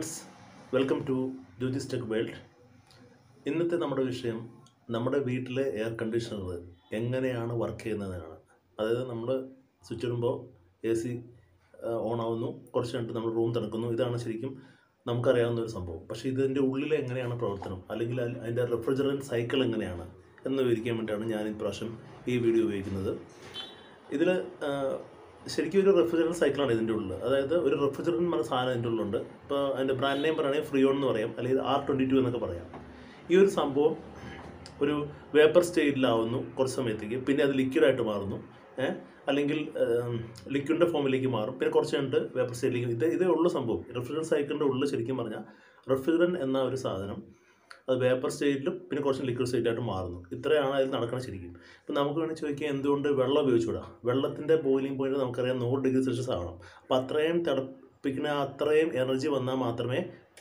Friends welcome to Jyothis tech world ഇന്നത്തെ നമ്മുടെ വിഷയം നമ്മുടെ വീട്ടിലെ എയർ കണ്ടീഷണർ എങ്ങനെയാണ് വർക്ക് ചെയ്യുന്നതാണ് അതായത് നമ്മൾ സ്വിച്ച് ഇടുമ്പോൾ എ സി ഓൺ ആവുന്നു കുറച്ച് കഴിഞ്ഞിട്ട് നമ്മൾ റൂം തണുക്കുന്നു ഇതാണ് ശരിക്കും നമുക്കറിയാവുന്ന ഒരു സംഭവം പക്ഷേ ഇതിൻ്റെ ഉള്ളിൽ എങ്ങനെയാണ് പ്രവർത്തനം അല്ലെങ്കിൽ അതി- അതിൻ്റെ റെഫ്രിജറൻറ്റ് സൈക്കിൾ എങ്ങനെയാണ് എന്ന് വിവരിക്കാൻ വേണ്ടിയാണ് ഞാൻ ഇപ്രാവശ്യം ഈ വീഡിയോ ഉപയോഗിക്കുന്നത് ഇതിൽ ശരിക്കും ഒരു റെഫ്രിജറൻറ്റ് സൈക്കിളാണ് ഇതിൻ്റെ ഉള്ളിൽ അതായത് ഒരു റെഫ്രിജറൻറ്റ് പറഞ്ഞ സാധനം ഇതിൻ്റെ ഉള്ളിലുണ്ട് ഇപ്പോൾ അതിൻ്റെ ബ്രാൻഡ് നെയിം പറയുകയാണെങ്കിൽ ഫ്രീയോൺ എന്ന് പറയാം അല്ലെങ്കിൽ ആർ ട്വൻറ്റി ടു എന്നൊക്കെ പറയാം ഈ ഒരു സംഭവം ഒരു വേപ്പർ സ്റ്റേറ്റിലാവുന്നു കുറച്ച് സമയത്തേക്ക് പിന്നെ അത് ലിക്വിഡായിട്ട് മാറുന്നു ഏ? അല്ലെങ്കിൽ ലിക്വിഡിൻ്റെ ഫോമിലേക്ക് മാറും പിന്നെ കുറച്ച് കഴിഞ്ഞിട്ട് വേപ്പർ സ്റ്റേറ്റിലേക്ക് ഇത് ഇതേ ഉള്ള സംഭവം റെഫ്രിജറൻറ്റ് സൈക്കിളിൻ്റെ ഉള്ളിൽ ശരിക്കും പറഞ്ഞാൽ റെഫ്രിജറൻറ്റ് എന്ന ഒരു സാധനം അത് വേപ്പർ സ്റ്റേറ്റിലും പിന്നെ കുറച്ച് ലിക്വിഡ് സ്റ്റേറ്റായിട്ട് മാറുന്നു ഇത്രയാണ് അതിൽ നടക്കുന്നത് ശരിക്കും ഇപ്പം നമുക്ക് വേണമെങ്കിൽ ചോദിക്കാം എന്തുകൊണ്ട് വെള്ളം ഉപയോഗിച്ചുകൂടാ വെള്ളത്തിൻ്റെ ബോയിലിംഗ് പോയിന്റ് നമുക്കറിയാം നൂറ് ഡിഗ്രി സെൽഷ്യസ് ആവണം അപ്പോൾ അത്രയും തിളപ്പിക്കുന്ന അത്രയും എനർജി വന്നാൽ മാത്രമേ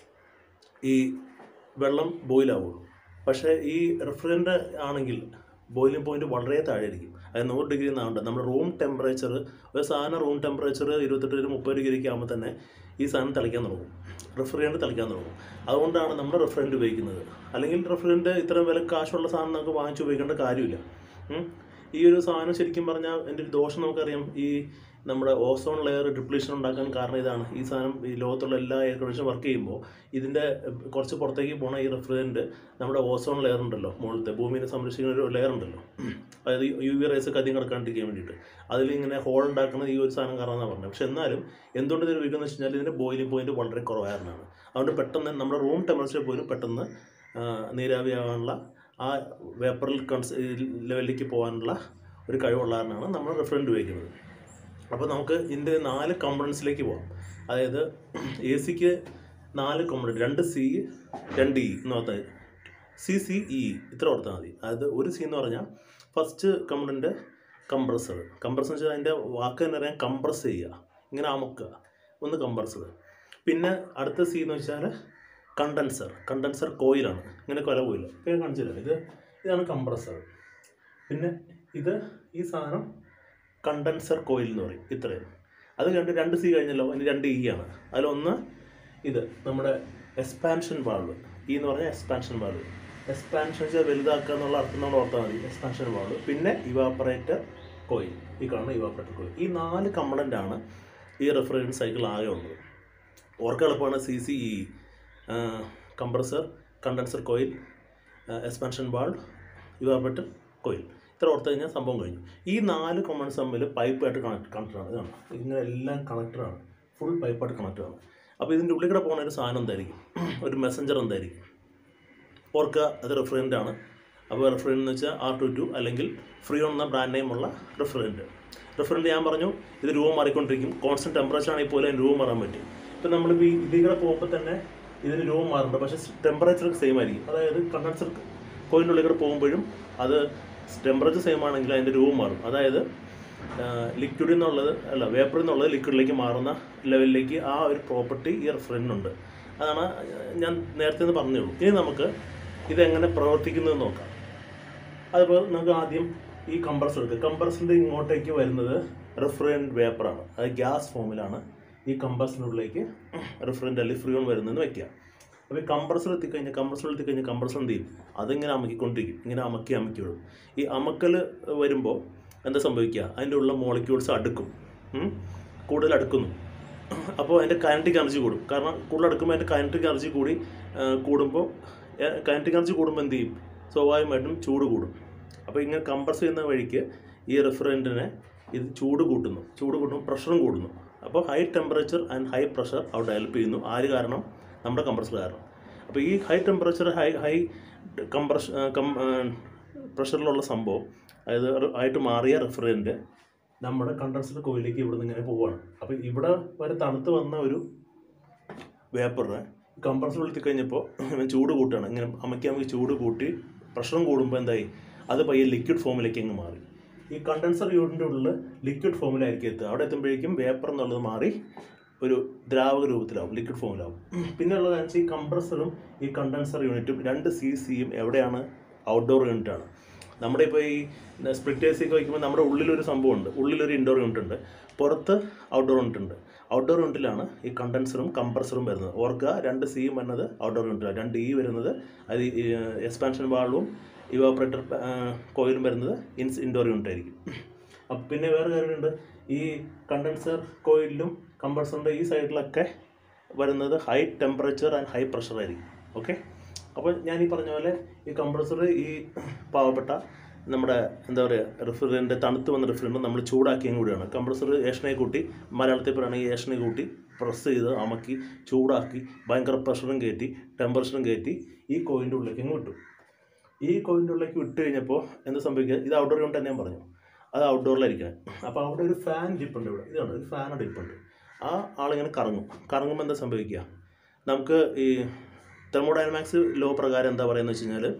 ഈ വെള്ളം ബോയിലാവുള്ളൂ പക്ഷേ ഈ റെഫ്രിജറൻ്റ് ആണെങ്കിൽ ബോയിലിംഗ് പോയിന്റ് വളരെ താഴെ ആയിരിക്കും അത് നൂറ് ഡിഗ്രി എന്നാണ്ട് നമ്മുടെ റൂം ടെമ്പറേച്ചർ ഒരു സാധനം റൂം ടെമ്പറേച്ചർ ഇരുപത്തെട്ട് ഒരു മുപ്പത് ഡിഗ്രിക്ക് ആകുമ്പോൾ തന്നെ ഈ സാധനം തിളയ്ക്കാൻ തുടങ്ങും റെഫ്രിജറൻ്റ് തിളയ്ക്കാൻ തുടങ്ങും അതുകൊണ്ടാണ് നമ്മൾ റെഫ്രിജറൻ്റ് ഉപയോഗിക്കുന്നത് അല്ലെങ്കിൽ റെഫ്രിജറൻ്റ് ഇത്രയും വില കാശുള്ള സാധനം നമുക്ക് വാങ്ങിച്ച് ഉപയോഗിക്കേണ്ട കാര്യമില്ല ഉം. ഈ ഒരു സാധനം ശരിക്കും പറഞ്ഞാൽ എൻ്റെ ഒരു ദോഷം നമുക്കറിയാം ഈ നമ്മുടെ ഓസോൺ ലെയർ ഡിപ്ലീഷൻ ഉണ്ടാക്കാൻ കാരണം ഇതാണ് ഈ സാധനം ഈ ലോകത്തുള്ള എല്ലാ എയർ കണ്ടീഷൻ വർക്ക് ചെയ്യുമ്പോൾ ഇതിൻ്റെ കുറച്ച് പുറത്തേക്ക് പോണ ഈ റെഫ്രിജറൻറ്റ് നമ്മുടെ ഓസോൺ ലെയർ ഉണ്ടല്ലോ മുകളിലത്തെ ഭൂമിനെ സംരക്ഷിക്കുന്ന ഒരു ലെയർ ഉണ്ടല്ലോ അതായത് യു വി റേസ് ഒക്കെ അധികം കിടക്കാണ്ടിരിക്കാൻ വേണ്ടിയിട്ട് അതിൽ ഇങ്ങനെ ഹോൾ ഉണ്ടാക്കുന്നത് ഈ ഒരു സാധനം കാരണം എന്നാണ് പറഞ്ഞത് പക്ഷെ എന്നാലും എന്തുകൊണ്ട് ഇത് ഉപയോഗിക്കുന്നത് വെച്ച് കഴിഞ്ഞാൽ ഇതിൻ്റെ ബോയിലിംഗ് പോയിന്റ് വളരെ കുറവായിരുന്നാണ് അതുകൊണ്ട് പെട്ടെന്ന് നമ്മുടെ റൂം ടെമ്പറേച്ചർ പോലും പെട്ടെന്ന് ആ, നീരാവിയാകാനുള്ള ആ വേപ്പറിൽ കൺസ് ലെവലിലേക്ക് പോകാനുള്ള ഒരു കഴിവുള്ളതാണ് നമ്മൾ റെഫറൻറ്റ് ഉപയോഗിക്കുന്നത് അപ്പോൾ നമുക്ക് ഇതിൻ്റെ നാല് കമ്പണൻസിലേക്ക് പോകാം അതായത് എ സിക്ക് നാല് കമ്പണൻറ്റ് രണ്ട് സി രണ്ട് ഇ എന്ന് പറഞ്ഞാൽ സി സി ഇ ഇത്ര ഓർത്താൽ മതി അതായത് ഒരു സി എന്ന് പറഞ്ഞാൽ ഫസ്റ്റ് കമ്പണൻറ്റ് കംപ്രസർ കംപ്രസർ വെച്ചാൽ അതിൻ്റെ വാക്ക് തന്നെ അറിയാം കംപ്രസ് ചെയ്യുക ഇങ്ങനെ അമുക്കുക ഒന്ന് കംപ്രസർ പിന്നെ അടുത്ത സി എന്ന് വെച്ചാൽ കണ്ടൻസർ കണ്ടൻസർ കോയിലാണ് ഇങ്ങനെ കൊല കോയിൽ ഇപ്പോൾ ഞാൻ കാണിച്ചു തരാം ഇത് ഇതാണ് കംപ്രസർ പിന്നെ ഇത് ഈ സാധനം കണ്ടൻസർ കോയിൽ എന്ന് പറയും ഇത്രയും അത് കഴിഞ്ഞ് രണ്ട് സി കഴിഞ്ഞല്ലോ അതിന് രണ്ട് ഇ ആണ് അതിലൊന്ന് ഇത് നമ്മുടെ എക്സ്പാൻഷൻ വാൾവ് ഈ എന്ന് പറഞ്ഞാൽ എക്സ്പാൻഷൻ വാൾവ് എക്സ്പാൻഷൻ വെച്ചാൽ വലുതാക്കുക എന്നുള്ള അർത്ഥം നമ്മൾ ഓർത്താൽ മതി എക്സ്പാൻഷൻ വാൾവ് പിന്നെ ഇവാപ്പറേറ്റർ കോയിൽ ഈ കാണുന്ന ഇവാപ്പറേറ്റർ കോയിൽ ഈ നാല് കമ്പണൻ്റ് ആണ് ഈ റെഫ്രിജറൻറ്റ് സൈക്കിൾ ആകെ ഉള്ളത് ഓർക്ക എളുപ്പമാണ് C C E compressor condenser coil expansion valve evaporator coil ഇത്ര ഓർത്ത് കഴിഞ്ഞാൽ സംഭവം കഴിഞ്ഞു ഈ നാല് കമ്പണൻസ് തമ്മിൽ പൈപ്പായിട്ട് കണക്ട് കണക്റ്റഡാണ് ഇതാണ് ഇങ്ങനെ എല്ലാം കണക്റ്റഡാണ് ഫുൾ പൈപ്പായിട്ട് കണക്റ്റഡാണ് അപ്പോൾ ഇതിൻ്റെ ഉള്ളിൽ കൂടെ പോകുന്ന ഒരു സാധനം എന്തായിരിക്കും ഒരു മെസ്സഞ്ചർ എന്തായിരിക്കും ഓർക്കുക അത് റെഫറൻറ്റ് ആണ് അപ്പോൾ റെഫറൻറ്റ് എന്ന് വെച്ചാൽ ആർ ടു ടു അല്ലെങ്കിൽ ഫ്രീ എന്ന ബ്രാൻഡ് നെയിമുള്ള റെഫറൻറ്റ് റെഫറൻറ്റ് ഞാൻ പറഞ്ഞു ഇത് രൂപം മാറിക്കൊണ്ടിരിക്കും കോൺസ്റ്റൻറ്റ് ടെമ്പറേച്ചർ ആണെങ്കിൽ പോലും അതിന് രൂപം മാറാൻ പറ്റും ഇപ്പം നമ്മളിപ്പോൾ ഈ ഇതിൽ കൂടെ പോകുമ്പോൾ തന്നെ ഇതിന് രൂപം മാറുന്നുണ്ട് പക്ഷേ ടെമ്പറേച്ചർ സെയിം ആയിരിക്കും അതായത് കണ്ടൻസർ കോയിൻ്റെ ഉള്ളിൽ കൂടെ പോകുമ്പോഴും അത് ടെമ്പറേച്ചർ സെയിം ആണെങ്കിൽ അതിൻ്റെ രൂപം മാറും അതായത് ലിക്വിഡിൽ നിന്നുള്ളത് അല്ല വേപ്പറിൽ നിന്നുള്ളത് ലിക്വിഡിലേക്ക് മാറുന്ന ലെവലിലേക്ക് ആ ഒരു പ്രോപ്പർട്ടി ഈ റെഫറൻറ്റുണ്ട് അതാണ് ഞാൻ നേരത്തെ ഒന്ന് പറഞ്ഞേ ഉള്ളൂ ഇനി നമുക്ക് ഇതെങ്ങനെ പ്രവർത്തിക്കുന്നതെന്ന് നോക്കാം അതിപ്പോൾ നമുക്ക് ആദ്യം ഈ കംപ്രസർ എടുക്കുക കംപ്രസറിൻ്റെ ഇങ്ങോട്ടേക്ക് വരുന്നത് റെഫ്രിജറൻറ്റ് വേപ്പറാണ് അത് ഗ്യാസ് ഫോമിലാണ് ഈ കംപ്രസറിനുള്ളിലേക്ക് റെഫ്രിജറൻറ്റ് അല്ലെങ്കിൽ ഫ്രീയോൺ വരുന്നതെന്ന് വെക്കുക അപ്പോൾ ഈ കംപ്രസർ എത്തിക്കഴിഞ്ഞാൽ കംപ്രസർ എത്തിക്കഴിഞ്ഞാൽ കംപ്രസർ എന്ത് ചെയ്യും അതിങ്ങനെ അമക്കിക്കൊണ്ടിരിക്കും ഇങ്ങനെ അമക്കി അമക്കി വിടും ഈ അമക്കൽ വരുമ്പോൾ എന്താ സംഭവിക്കുക അതിൻ്റെ ഉള്ള മോളിക്യൂൾസ് അടുക്കും ഉം? കൂടുതൽ അടുക്കുന്നു അപ്പോൾ അതിൻ്റെ കൈനറ്റിക് എനർജി കൂടും കാരണം കൂടുതൽ അടുക്കുമ്പോൾ അതിൻ്റെ കൈനറ്റിക് എനർജി കൂടി ആ, കൂടുമ്പോൾ കൈനറ്റിക് എനർജി കൂടുമ്പോൾ എന്ത് ചെയ്യും സ്വാഭാവികമായിട്ടും ചൂട് കൂടും അപ്പോൾ ഇങ്ങനെ കംപ്രസ് ചെയ്യുന്ന വഴിക്ക് ഈ റെഫറൻറ്റിനെ ഇത് ചൂട് കൂട്ടുന്നു ചൂട് കൂട്ടുമ്പോൾ പ്രഷറും കൂടുന്നു അപ്പോൾ high temperature and high pressure അവിടെ ഹെൽപ്പ് ചെയ്യുന്നു ആര് കാരണം നമ്മുടെ കംപ്രസർ കാരണം അപ്പോൾ ഈ ഹൈ ടെമ്പറേച്ചർ ഹൈ ഹൈ കംപ്രഷ കം പ്രഷറിലുള്ള സംഭവം അതായത് റെ- ആയിട്ട് മാറിയ റെഫറൻറ്റ് നമ്മുടെ കണ്ടൻസർ കോയിലേക്ക് ഇവിടെ നിന്ന് ഇങ്ങനെ പോവുകയാണ് അപ്പോൾ ഇവിടെ വരെ തണുത്ത് വന്ന ഒരു വേപ്പറിനെ കംപ്രസർ എത്തി കഴിഞ്ഞപ്പോൾ ഇവൻ ചൂട് കൂട്ടുകയാണ് ഇങ്ങനെ അമക്കി അമക്കി ചൂട് കൂട്ടി പ്രഷറും കൂടുമ്പോൾ എന്തായി അത് പയ്യെ ലിക്വിഡ് ഫോമിലേക്ക് അങ്ങ് മാറി ഈ കണ്ടൻസർ യൂണിറ്റിൻ്റെ ഉള്ളിൽ ലിക്വിഡ് ഫോമിലായിരിക്കും എത്തുക അവിടെ എത്തുമ്പോഴേക്കും വേപ്പർ എന്നുള്ളത് മാറി ഒരു ദ്രാവക രൂപത്തിലാവും ലിക്വിഡ് ഫോമിലാവും പിന്നെ ഉള്ളതെന്ന് വെച്ചാൽ ഈ കംപ്രസറും ഈ കണ്ടൻസർ യൂണിറ്റും രണ്ട് സി സിയും എവിടെയാണ് ഔട്ട്ഡോർ യൂണിറ്റാണ് നമ്മുടെ ഇപ്പോൾ ഈ സ്പ്ലിറ്റ് എ സി ഒക്കെ വയ്ക്കുമ്പോൾ നമ്മുടെ ഉള്ളിലൊരു സംഭവമുണ്ട് ഉള്ളിലൊരു ഇൻഡോർ യൂണിറ്റ് ഉണ്ട് പുറത്ത് ഔട്ട്ഡോർ യൂണിറ്റ് ഉണ്ട് ഔട്ട്ഡോർ യൂണിറ്റിലാണ് ഈ കണ്ടൻസറും കംപ്രസറും വരുന്നത് ഓർക്കുക രണ്ട് സിയും വരുന്നത് ഔട്ട്ഡോർ യൂണിറ്റിലാണ് രണ്ട് ഇ വരുന്നത് അത് എക്സ്പാൻഷൻ വാൾവും ഇവാപ്പറേറ്റർ കോയിലും വരുന്നത് ഇൻസ് ഇൻഡോർ യൂണിറ്റ് ആയിരിക്കും അപ്പം പിന്നെ വേറെ കാര്യമുണ്ട് ഈ കണ്ടൻസർ കോയിലും കംപ്രസറിൻ്റെ ഈ സൈഡിലൊക്കെ വരുന്നത് high temperature and high pressure ആയിരിക്കും ഓക്കെ അപ്പോൾ ഞാൻ ഈ പറഞ്ഞ പോലെ ഈ കംപ്രസർ ഈ പാവപ്പെട്ട നമ്മുടെ എന്താ പറയുക റെഫ്രിജറൻ്റ് തണുത്ത് വന്ന റെഫ്രിജറൻ്റ് നമ്മൾ ചൂടാക്കിയും കൂടിയാണ് കംപ്രസർ ഏഷനെ കൂട്ടി മലയാളത്തിൽ പറയുകയാണെങ്കിൽ ഏഷനെ കൂട്ടി പ്രസ് ചെയ്ത് അമക്കി ചൂടാക്കി ഭയങ്കര പ്രഷറും കയറ്റി ടെമ്പറേച്ചറും കയറ്റി ഈ കോയിൻ്റെ ഉള്ളിലേക്ക് അങ്ങ് വിട്ടു ഈ കോയിൻ്റെ ഉള്ളിലേക്ക് വിട്ട് കഴിഞ്ഞപ്പോൾ എന്ത് സംഭവിക്കുക ഇത് ഔട്ട്ഡോർ യൂണിറ്റ് തന്നെ ഞാൻ പറഞ്ഞു അത് ഔട്ട്ഡോറിലായിരിക്കണം അപ്പോൾ അവിടെ ഒരു ഫാൻ ഡിപ്പുണ്ട് ഇവിടെ ഇതാണ് ഒരു ഫാൻ ഡിപ്പുണ്ട് ആ ആളിങ്ങനെ കറങ്ങും കറങ്ങുമ്പോൾ എന്താ സംഭവിക്കുക നമുക്ക് ഈ തെർമോഡൈനമാക്സ് ലോ പ്രകാരം എന്താ പറയുന്നത് വെച്ച് കഴിഞ്ഞാൽ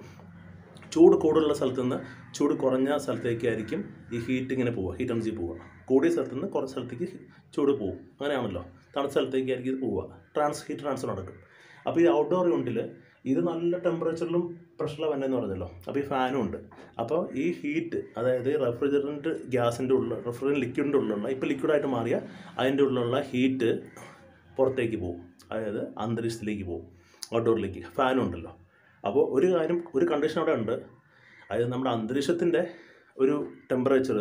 ചൂട് കൂടുതലുള്ള സ്ഥലത്ത് നിന്ന് ചൂട് കുറഞ്ഞ സ്ഥലത്തേക്കായിരിക്കും ഈ ഹീറ്റ് ഇങ്ങനെ പോവുക ഹീറ്റ് എനർജി പോവുക കൂടിയ സ്ഥലത്ത് നിന്ന് കുറച്ച് സ്ഥലത്തേക്ക് ചൂട് പോകും അങ്ങനെയാണല്ലോ തണുത്ത സ്ഥലത്തേക്കായിരിക്കും ഇത് പോവുക ട്രാൻസ് ഹീറ്റ് ട്രാൻസ്ഫർ നടക്കും അപ്പോൾ ഈ ഔട്ട്ഡോർ യൂണിറ്റിൽ ഇത് നല്ല ടെമ്പറേച്ചറിലും പ്രഷറിലാണ് വന്നതെന്ന് പറഞ്ഞല്ലോ അപ്പോൾ ഈ ഫാനും ഉണ്ട് അപ്പോൾ ഈ ഹീറ്റ് അതായത് റെഫ്രിജറൻറ്റ് ഗ്യാസിൻ്റെ ഉള്ളിൽ റെഫ്രിജറൻറ്റ് ലിക്വിഡിൻ്റെ ഉള്ളിലുള്ള ഇപ്പോൾ ലിക്വിഡായിട്ട് മാറിയ അതിൻ്റെ ഉള്ളിലുള്ള ഹീറ്റ് പുറത്തേക്ക് പോകും അതായത് അന്തരീക്ഷത്തിലേക്ക് പോകും ഔട്ട്ഡോറിലേക്ക് ഫാനും ഉണ്ടല്ലോ അപ്പോൾ ഒരു കാര്യം ഒരു കണ്ടീഷൻ അവിടെ ഉണ്ട് അതായത് നമ്മുടെ അന്തരീക്ഷത്തിൻ്റെ ഒരു ടെമ്പറേച്ചർ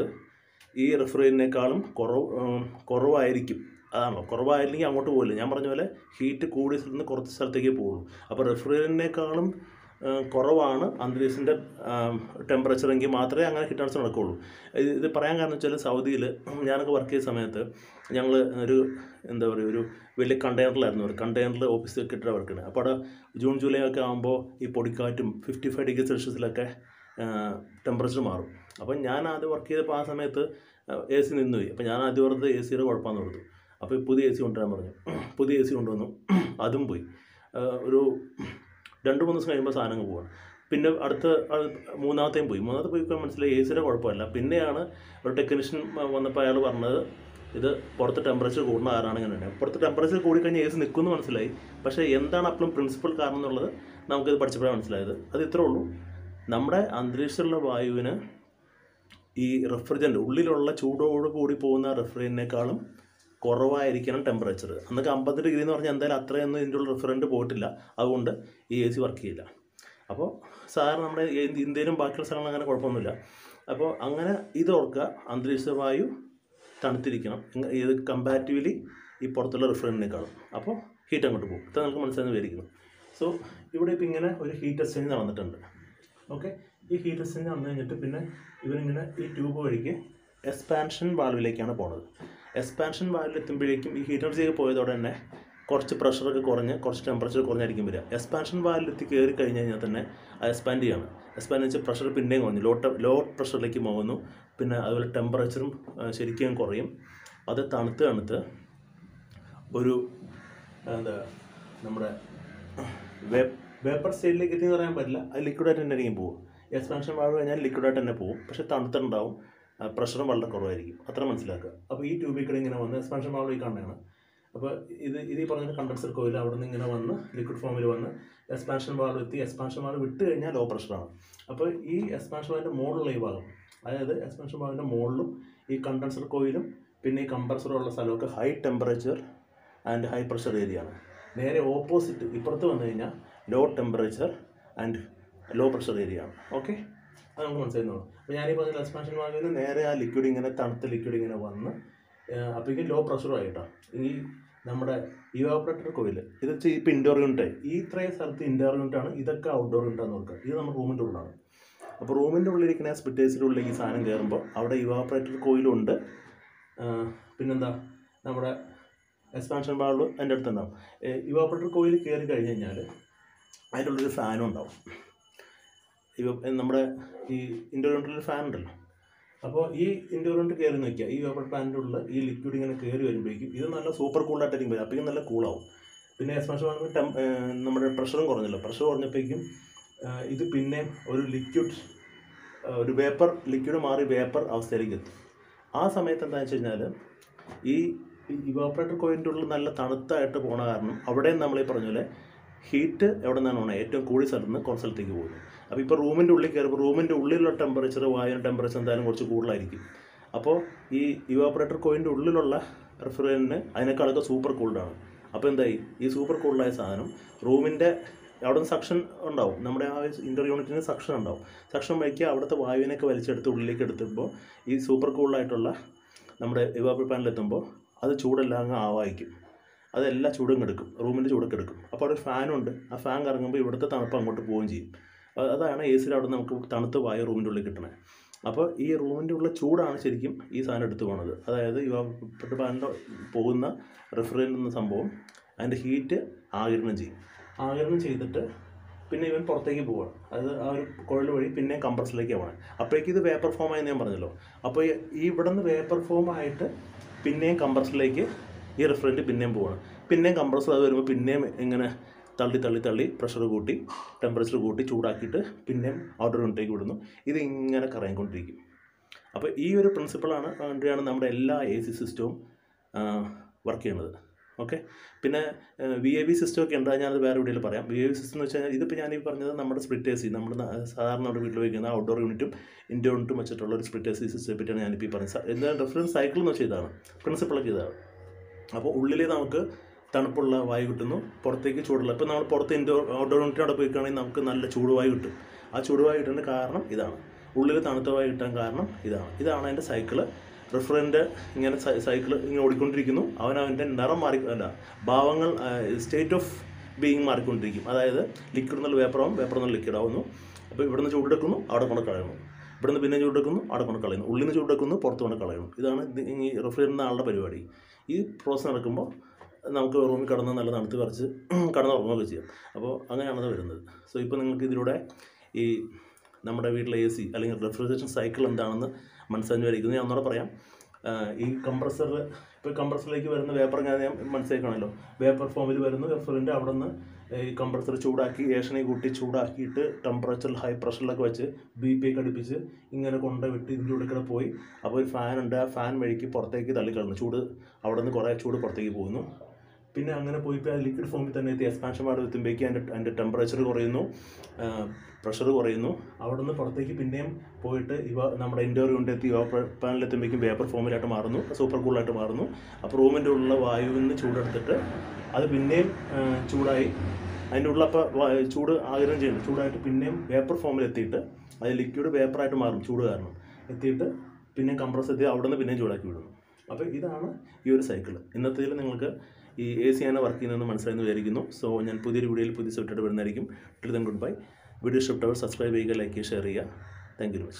ഈ റെഫ്രിജറേറ്റിനേക്കാളും കുറവ് ഉം, കുറവായിരിക്കും അതാണല്ലോ കുറവായില്ലെങ്കിൽ അങ്ങോട്ട് പോകില്ല ഞാൻ പറഞ്ഞ പോലെ ഹീറ്റ് കൂടിയ സ്ഥലത്ത് നിന്ന് കുറച്ച് സ്ഥലത്തേക്കേ പോകുള്ളൂ അപ്പോൾ റെഫ്രിജറേറ്റിനേക്കാളും ഏഹ്, കുറവാണ് അന്തരീക്ഷത്തിൻ്റെ ടെമ്പറേച്ചർ എങ്കിൽ മാത്രമേ അങ്ങനെ ഹീറ്റ് ട്രാൻസ്ഫർ നടക്കുകയുള്ളൂ ഇത് ഇത് പറയാൻ കാരണം വെച്ചാൽ സൗദിയിൽ ഞാനൊക്കെ വർക്ക് ചെയ്ത സമയത്ത് ഞങ്ങൾ ഒരു എന്താ പറയുക ഒരു വലിയ കണ്ടെയ്നറിലായിരുന്നു ഒരു കണ്ടെയ്നറിൽ ഓഫീസ് സെക്രട്ടറി വർക്ക് ചെയ്യുന്നത് അപ്പോൾ അവിടെ ജൂൺ ജൂലൈ ഒക്കെ ആകുമ്പോൾ ഈ പൊടിക്കാറ്റും ഫിഫ്റ്റി ഫൈവ് ഡിഗ്രി സെൽഷ്യസിലൊക്കെ ടെമ്പറേച്ചർ മാറും അപ്പം ഞാൻ ആദ്യം വർക്ക് ചെയ്തപ്പോൾ ആ സമയത്ത് എ സി നിന്നുപോയി അപ്പോൾ ഞാൻ ആദ്യം ഓർത്ത് എ സിയുടെ കുഴപ്പമാണെന്ന് ഓർത്തു അപ്പോൾ ഈ പുതിയ എ സി കൊണ്ടുവരാൻ പറഞ്ഞു പുതിയ എ സി കൊണ്ടുവന്നു അതും പോയി ആ, ഒരു രണ്ട് മൂന്ന് ദിവസം കഴിയുമ്പോൾ സാധനങ്ങൾ പോവാണ് പിന്നെ അടുത്ത അത് മൂന്നാമത്തെയും പോയി മൂന്നാമത്തെ പോയി മനസ്സിലായി എ സിയുടെ കുഴപ്പമല്ല പിന്നെയാണ് ഒരു ടെക്നീഷ്യൻ വന്നപ്പോൾ അയാൾ പറഞ്ഞത് ഇത് പുറത്ത് ടെമ്പറേച്ചർ കൂടുന്ന കാരണമാണ് ഇങ്ങനെ പുറത്ത് ടെമ്പറേച്ചർ കൂടിക്കഴിഞ്ഞാൽ എ സി നിൽക്കുമെന്ന് മനസ്സിലായി പക്ഷേ എന്താണ് അപ്പോഴും പ്രിൻസിപ്പൽ കാരണം എന്നുള്ളത് നമുക്കിത് പഠിച്ചപ്പോഴാണ് മനസ്സിലായത് അത് ഇത്രേ ഉള്ളൂ നമ്മുടെ അന്തരീക്ഷത്തിലുള്ള വായുവിന് ഈ റെഫ്രിജറൻ്റ് ഉള്ളിലുള്ള ചൂടോട് കൂടി പോകുന്ന റെഫ്രിജറേറ്റിനേക്കാളും കുറവായിരിക്കണം ടെമ്പറേച്ചർ അന്നൊക്കെ അമ്പത് ഡിഗ്രി എന്ന് പറഞ്ഞാൽ എന്തായാലും അത്രയൊന്നും ഇതിൻ്റെ ഉള്ള റെഫ്രിജറൻ്റ് പോയിട്ടില്ല അതുകൊണ്ട് ഈ എ സി വർക്ക് ചെയ്യില്ല അപ്പോൾ സാധാരണ നമ്മുടെ ഈ ഇന്ത്യയിലും ബാക്കിയുള്ള സ്ഥലങ്ങളും അങ്ങനെ കുഴപ്പമൊന്നുമില്ല അപ്പോൾ അങ്ങനെ ഇത് ഓർക്കുക അന്തരീക്ഷ വായു തണുത്തിരിക്കണം ഇങ്ങ- ഇത് കമ്പാരിറ്റീവ്ലി ഈ പുറത്തുള്ള റെഫ്രിജറേറ്റിനേക്കാളും അപ്പോൾ ഹീറ്റ് അങ്ങോട്ട് പോകും ഇത് നമുക്ക് മനസ്സിലായി വിചാരിക്കുന്നു സോ ഇവിടെ ഇപ്പോൾ ഇങ്ങനെ ഒരു ഹീറ്റ് എക്സ്ചേഞ്ച് നടന്നിട്ടുണ്ട് ഓക്കെ ഈ ഹീറ്റ് എക്സ്ചേഞ്ച് നടന്നു കഴിഞ്ഞിട്ട് പിന്നെ ഇവരിങ്ങനെ ഈ ട്യൂബ് വഴിക്ക് എക്സ്പാൻഷൻ വാൾവിലേക്കാണ് പോണത് എക്സ്പാൻഷൻ വാൽവിൽ എത്തുമ്പോഴേക്കും ഈ ഹീറ്റ് എനർജി പോയതോടെ തന്നെ കുറച്ച് പ്രഷറൊക്കെ കുറഞ്ഞ് കുറച്ച് ടെമ്പറേച്ചർ കുറഞ്ഞായിരിക്കും വരിക എക്സ്പാൻഷൻ വാൽവിലെത്തി കയറി കഴിഞ്ഞ് കഴിഞ്ഞാൽ തന്നെ അത് എക്സ്പാൻഡ് ചെയ്യാണ് എക്സ്പാൻഡ് വെച്ചാൽ പ്രഷർ പിന്നെയും കുറഞ്ഞു ലോ ടെ- ലോ പ്രഷറിലേക്ക് പോകുന്നു പിന്നെ അതുപോലെ ടെമ്പറേച്ചറും ആ, ശരിക്കും കുറയും അത് തണുത്ത് തണുത്ത് ഒരു എന്താ നമ്മുടെ വേപ്പർ സ്റ്റേറ്റിലേക്ക് എത്തി എന്ന് പറയാൻ പറ്റില്ല അത് ലിക്വിഡായിട്ട് തന്നെ ആയിരിക്കും പോകും എക്സ്പാൻഷൻ വാൾവ് കഴിഞ്ഞാൽ ലിക്വിഡായിട്ട് തന്നെ പോകും പക്ഷേ തണുത്തുണ്ടാവും പ്രഷറും വളരെ കുറവായിരിക്കും അത്ര മനസ്സിലാക്കുക അപ്പോൾ ഈ ട്യൂബിൽ കൂടെ ഇങ്ങനെ വന്ന് എക്സ്പാൻഷൻ വാൾവ് ഈ കാണുന്നതാണ് അപ്പോൾ ഇത് ഇത് ഈ പറഞ്ഞ കണ്ടൻസർ കോയിൽ അവിടെ നിന്ന് ഇങ്ങനെ വന്ന് ലിക്വിഡ് ഫോമിൽ വന്ന് എക്സ്പാൻഷൻ വാൾവ് എത്തി എക്സ്പാൻഷൻ വാൾവ് വിട്ട് കഴിഞ്ഞാൽ ലോ പ്രഷറാണ് അപ്പോൾ ഈ എക്സ്പാൻഷൻ വാൾവിൻ്റെ മുകളിലുള്ള ഈ ഭാഗം അതായത് എക്സ്പാൻഷൻ വാൾവിൻ്റെ മുകളിലും ഈ കണ്ടൻസർ കോയിലും പിന്നെ ഈ കംപ്രസറും ഉള്ള സ്ഥലമൊക്കെ high temperature and high pressure area ആണ് നേരെ ഓപ്പോസിറ്റ് ഇപ്പുറത്ത് വന്നു കഴിഞ്ഞാൽ low temperature and low pressure area ആണ് ഓക്കെ അത് നമുക്ക് മനസ്സിലായിരുന്നു അപ്പോൾ ഞാനീ പറഞ്ഞ എക്സ്പാൻഷൻ വാൽവിൽ നിന്ന് നേരെ ആ ലിക്വിഡ് ഇങ്ങനെ തണുത്ത ലിക്വിഡ് ഇങ്ങനെ വന്ന് അപ്പോഴേക്കും ലോ പ്രഷറും ആയിട്ടോ ഈ നമ്മുടെ ഇവാപറേറ്റർ കോയിൽ ഇത് വെച്ചാൽ ഇപ്പോൾ ഇൻഡോർ യൂണിറ്റ് ഈ ഇത്രയും സ്ഥലത്ത് ഇൻഡോർ യൂണിറ്റ് ആണ് ഇതൊക്കെ ഔട്ട്ഡോർ യൂണിറ്റ് ആണെന്ന് നോക്കുക ഇത് നമ്മുടെ റൂമിൻ്റെ ഉള്ളിലാണ് അപ്പോൾ റൂമിൻ്റെ ഉള്ളിലിരിക്കുന്ന സ്പിറ്റേഴ്സിൻ്റെ ഉള്ളിലേക്ക് ഈ സാധനം കയറുമ്പോൾ അവിടെ ഇവാപറേറ്റർ കോയിലുണ്ട് ആ, പിന്നെന്താ നമ്മുടെ എക്സ്പാൻഷൻ വാൾവ് അതിൻ്റെ അടുത്തുണ്ടാവും ഇവാപറേറ്റർ കോയിൽ കയറി കഴിഞ്ഞ് കഴിഞ്ഞാൽ അതിൻ്റെ ഉള്ളിൽ ഫാനും ഉണ്ടാവും ഇവ നമ്മുടെ ഈ ഇൻഡോർ ഫാൻ ഉണ്ടല്ലോ അപ്പോൾ ഈ ഇൻഡോർ യൂണിറ്റ് കയറി നോക്കിയാൽ ഈ ഇവാപറേറ്റർ ഫാനിൻ്റെ ഉള്ളിൽ ഈ ലിക്വിഡ് ഇങ്ങനെ കയറി വരുമ്പോഴേക്കും ഇത് നല്ല സൂപ്പർ കൂളായിട്ടായിരിക്കും വരും അപ്പോഴേക്കും നല്ല കൂളാവും പിന്നെ എക്സ്പാൻഷൻ വാൾവ് ടെം നമ്മുടെ പ്രഷറും കുറഞ്ഞല്ലോ പ്രഷർ കുറഞ്ഞപ്പോഴേക്കും ആ, ഇത് പിന്നെ ഒരു ലിക്വിഡ് ഒരു വേപ്പർ ലിക്വിഡ് മാറി വേപ്പർ അവസ്ഥയിലേക്ക് എത്തും ആ സമയത്ത് എന്താണെന്ന് വെച്ച് കഴിഞ്ഞാൽ ഈ ഇവാപ്പറേറ്റർ കോയിൻ്റെ ഉള്ളിൽ നല്ല തണുത്തായിട്ട് പോണ കാരണം അവിടെയും നമ്മൾ ഈ പറഞ്ഞ പോലെ ഹീറ്റ് എവിടെ നിന്നാണ് പോണത് ഏറ്റവും കൂടിയ സ്ഥലത്ത് നിന്ന് കുറച്ച് സ്ഥലത്തേക്ക് പോകുന്നു അപ്പോൾ ഇപ്പോൾ റൂമിൻ്റെ ഉള്ളിൽ കയറുമ്പോൾ റൂമിൻ്റെ ഉള്ളിലുള്ള ടെമ്പറേച്ചർ വായുവിൻ്റെ ടെമ്പറേച്ചർ എന്തായാലും കുറച്ച് കൂടുതലായിരിക്കും അപ്പോൾ ഈ ഇവാപ്പറേറ്റർ കോയിൻ്റെ ഉള്ളിലുള്ള റെഫ്രിജറേറ്ററിന് അതിനേക്കാളൊക്കെ സൂപ്പർ കൂൾഡാണ് അപ്പോൾ എന്തായി ഈ സൂപ്പർ കൂൾഡായ സാധനം റൂമിൻ്റെ അവിടെ നിന്ന് സക്ഷൻ ഉണ്ടാവും നമ്മുടെ ആ ഇൻ്റർ യൂണിറ്റിന് സക്ഷൻ ഉണ്ടാവും സക്ഷൻ വയ്ക്കുക അവിടുത്തെ വായുവിനൊക്കെ വലിച്ചെടുത്ത് ഉള്ളിലേക്ക് എടുത്തുമ്പോൾ ഈ സൂപ്പർ കൂളായിട്ടുള്ള നമ്മുടെ ഇവാപ്പർ പാനിലെത്തുമ്പോൾ അത് ചൂടെല്ലാം അങ്ങ് ആവാഹിക്കും അതെല്ലാ ചൂടും എടുക്കും റൂമിൻ്റെ ചൂടൊക്കെ എടുക്കും അപ്പോൾ അവിടെ ഒരു ഫാനുണ്ട് ആ ഫാൻ കറങ്ങുമ്പോൾ ഇവിടുത്തെ തണുപ്പ് അങ്ങോട്ട് പോവുകയും ചെയ്യും അ- അതാണ് എ സിയിൽ അവിടെ നമുക്ക് തണുത്ത വായു റൂമിൻ്റെ ഉള്ളിൽ കിട്ടണത് അപ്പോൾ ഈ റൂമിൻ്റെ ഉള്ള ചൂടാണ് ശരിക്കും ഈ സാധനം എടുത്തു പോകുന്നത് അതായത് ഇവാപ്പർ പാനിൽ പോകുന്ന റെഫ്രിജറേറ്റ് എന്ന സംഭവം അതിൻ്റെ ഹീറ്റ് ആകിരണം ചെയ്യും ആകിരണം ചെയ്തിട്ട് പിന്നെ ഇവൻ പുറത്തേക്ക് പോവാണ് അതായത് ആ ഒരു കുഴൽ വഴി പിന്നെ കംപ്രസറിലേക്ക് പോകണം അപ്പോഴേക്കും ഇത് വേപ്പർ ഫോം ആയെന്ന് ഞാൻ പറഞ്ഞല്ലോ അപ്പോൾ ഈ ഈ ഇവിടെ നിന്ന് വേപ്പർ ഫോം ആയിട്ട് പിന്നെയും കംപ്രസറിലേക്ക് ഈ റെഫ്രിജറേറ്റ് പിന്നെയും പോവാണ് പിന്നെയും കംപ്രസർ അത് വരുമ്പോൾ പിന്നെയും ഇങ്ങനെ തള്ളി തള്ളി തള്ളി പ്രഷർ കൂട്ടി ടെമ്പറേച്ചർ കൂട്ടി ചൂടാക്കിയിട്ട് പിന്നെയും ഔട്ടർ യൂണിറ്റേക്ക് വിടുന്നു ഇത് ഇങ്ങനെ കറങ്ങിക്കൊണ്ടിരിക്കും അപ്പോൾ ഈ ഒരു പ്രിൻസിപ്പിളാണ് വേണ്ടിയാണ് നമ്മുടെ എല്ലാ എ സി സിസ്റ്റവും വർക്ക് ചെയ്യുന്നത് ഓക്കെ പിന്നെ വി എ വി സിസ്റ്റം ഒക്കെ ഉണ്ട് അത് ഞാനത് വേറെ വീഡിയോയിൽ പറയാം വി എ വി സിസ്റ്റം എന്ന് വെച്ച് കഴിഞ്ഞാൽ ഇതിപ്പോൾ ഞാൻ ഈ പറഞ്ഞത് നമ്മുടെ സ്പ്ലിറ്റ് എ സി നമ്മുടെ ന- സാധാരണ നമ്മുടെ വീട്ടിൽ വയ്ക്കുന്ന ഔട്ട്ഡോർ യൂണിറ്റും ഇൻഡോർ യൂണിറ്റും വെച്ചിട്ടുള്ള ഒരു സ്പ്ലിറ്റ് എ സി സിസ്റ്റത്തെ പറ്റിയാണ് ഞാനിപ്പോൾ ഈ പറഞ്ഞത് എന്താ റെഫറൻസ് സൈക്കിൾ എന്ന് വെച്ചാൽ ഇതാണ് പ്രിൻസിപ്പിളൊക്കെ ഇതാണ് അപ്പോൾ ഉള്ളിൽ നമുക്ക് തണുപ്പുള്ള വായു കിട്ടുന്നു പുറത്തേക്ക് ചൂടുള്ള ഇപ്പോൾ നമ്മൾ പുറത്ത് ഇൻഡോർ ഔട്ട്ഡോർ യൂണിറ്റിനോട് പോയി കഴിഞ്ഞാൽ നമുക്ക് നല്ല ചൂടുവായു കിട്ടും ആ ചൂടുവായു കിട്ടുന്നതിന് കാരണം ഇതാണ് ഉള്ളിൽ തണുത്ത വായു കിട്ടാൻ കാരണം ഇതാണ് ഇതാണ് അതിൻ്റെ സൈക്കിള് റിഫറൻ്റ് ഇങ്ങനെ സൈക്കിൾ ഇങ്ങനെ ഓടിക്കൊണ്ടിരിക്കുന്നു അവൻ അവൻ്റെ നിറം മാറി അല്ല ഭാവങ്ങൾ സ്റ്റേറ്റ് ഓഫ് ബീയിങ് മാറിക്കൊണ്ടിരിക്കും അതായത് ലിക്വിഡ് എന്നുള്ള വേപ്പറാവും വേപ്പർ എന്നുള്ള ലിക്വിഡ് ആവുന്നു അപ്പോൾ ഇവിടുന്ന് ചൂടെടുക്കുന്നു അവിടെ കൊണ്ട് കളയുന്നു ഇവിടുന്ന് പിന്നെ ചൂടെടുക്കുന്നു അവിടെ കൊണ്ട് കളയുന്നു ഉള്ളിൽ നിന്ന് ചൂടെടുക്കുന്നു പുറത്ത് കൊണ്ട് കളയുന്നു ഇതാണ് ഇത് ഈ റിഫ്രിജറേറ്ററിൻ്റെ ആളുടെ പരിപാടി ഈ പ്രോസസ്സ് നടക്കുമ്പോൾ നമുക്ക് റൂമിൽ കിടന്ന് നല്ല തണുത്ത് കുറച്ച് കിടന്നുറങ്ങുകയൊക്കെ ചെയ്യാം അപ്പോൾ അങ്ങനെയാണത് വരുന്നത് സോ ഇപ്പോൾ നിങ്ങൾക്ക് ഇതിലൂടെ ഈ നമ്മുടെ വീട്ടിലെ എ സി അല്ലെങ്കിൽ റെഫ്രിജറേഷൻ സൈക്കിൾ എന്താണെന്ന് മനസ്സിലാക്കി വരിക്കുന്നത് ഞാൻ ഒന്നുകൂടെ പറയാം ആ, ഈ കംപ്രസർ ഇപ്പോൾ കംപ്രസറിലേക്ക് വരുന്ന വേപ്പർ ഞാൻ ഞാൻ മനസ്സിലാക്കണമല്ലോ വേപ്പർ ഫോമിൽ വരുന്ന റെഫ്രിജറൻ്റ് അവിടെ നിന്ന് ഈ കംപ്രസർ ചൂടാക്കി ഏഷണി കൂട്ടി ചൂടാക്കിയിട്ട് ടെമ്പറേച്ചർ ഹൈ പ്രഷറിലൊക്കെ വെച്ച് ബി പി ഒക്കെ അടുപ്പിച്ച് ഇങ്ങനെ കൊണ്ട് വിട്ട് ഇതിൻ്റെ ഉള്ളിൽ കൂടെ പോയി അപ്പോൾ ഒരു ഫാൻ ഉണ്ട് ആ ഫാൻ വഴിക്ക് പുറത്തേക്ക് തള്ളിക്കളഞ്ഞു ചൂട് അവിടെ നിന്ന് കുറേ ചൂട് പുറത്തേക്ക് പോകുന്നു പിന്നെ അങ്ങനെ പോയി ഇപ്പോൾ ലിക്വിഡ് ഫോമിൽ തന്നെ എത്തി എക്സ്പാൻഷൻ പാട് എത്തുമ്പോഴേക്കും അതിൻ്റെ അതിൻ്റെ ടെമ്പറേച്ചർ കുറയുന്നു പ്രഷർ കുറയുന്നു അവിടെ നിന്ന് പുറത്തേക്ക് പിന്നെയും പോയിട്ട് ഇവ നമ്മുടെ ഇൻഡോർ യൂണിറ്റ് എത്തി ഇവ പാനിലെത്തുമ്പോഴേക്കും വേപ്പർ ഫോമിലായിട്ട് മാറുന്നു സൂപ്പർ കൂളായിട്ട് മാറുന്നു അപ്പോൾ റൂമിൻ്റെ ഉള്ളിലുള്ള വായുവിൽ നിന്ന് ചൂടെടുത്തിട്ട് അത് പിന്നെയും ആ, ചൂടായി അതിൻ്റെ ഉള്ളിൽ അപ്പോൾ ചൂട് ആഗിരണം ചെയ്യുന്നു ചൂടായിട്ട് പിന്നെയും വേപ്പർ ഫോമിൽ എത്തിയിട്ട് അത് ലിക്വിഡ് വേപ്പറായിട്ട് മാറും ചൂട് കാരണം എത്തിയിട്ട് പിന്നെയും കംപ്രസ് എത്തി അവിടെ നിന്ന് പിന്നെയും ചൂടാക്കി വിടുന്നു അപ്പോൾ ഇതാണ് ഈ ഒരു സൈക്കിൾ ഇന്നത്തേതിൽ നിങ്ങൾക്ക് ഈ എ സി ആണ് വർക്ക് ചെയ്യുന്നതെന്ന് മനസ്സിലായെന്ന് വിചാരിക്കുന്നു സോ ഞാൻ പുതിയൊരു വീഡിയോയിൽ പുതിയ സെറ്റായിട്ട് വരുന്നതായിരിക്കും till then good bye video ഇഷ്ടപ്പെട്ടവർ സബ്സ്ക്രൈബ് ചെയ്യുക ലൈക്ക് ചെയ്യുക ഷെയർ ചെയ്യുക താങ്ക് യു മച്ച്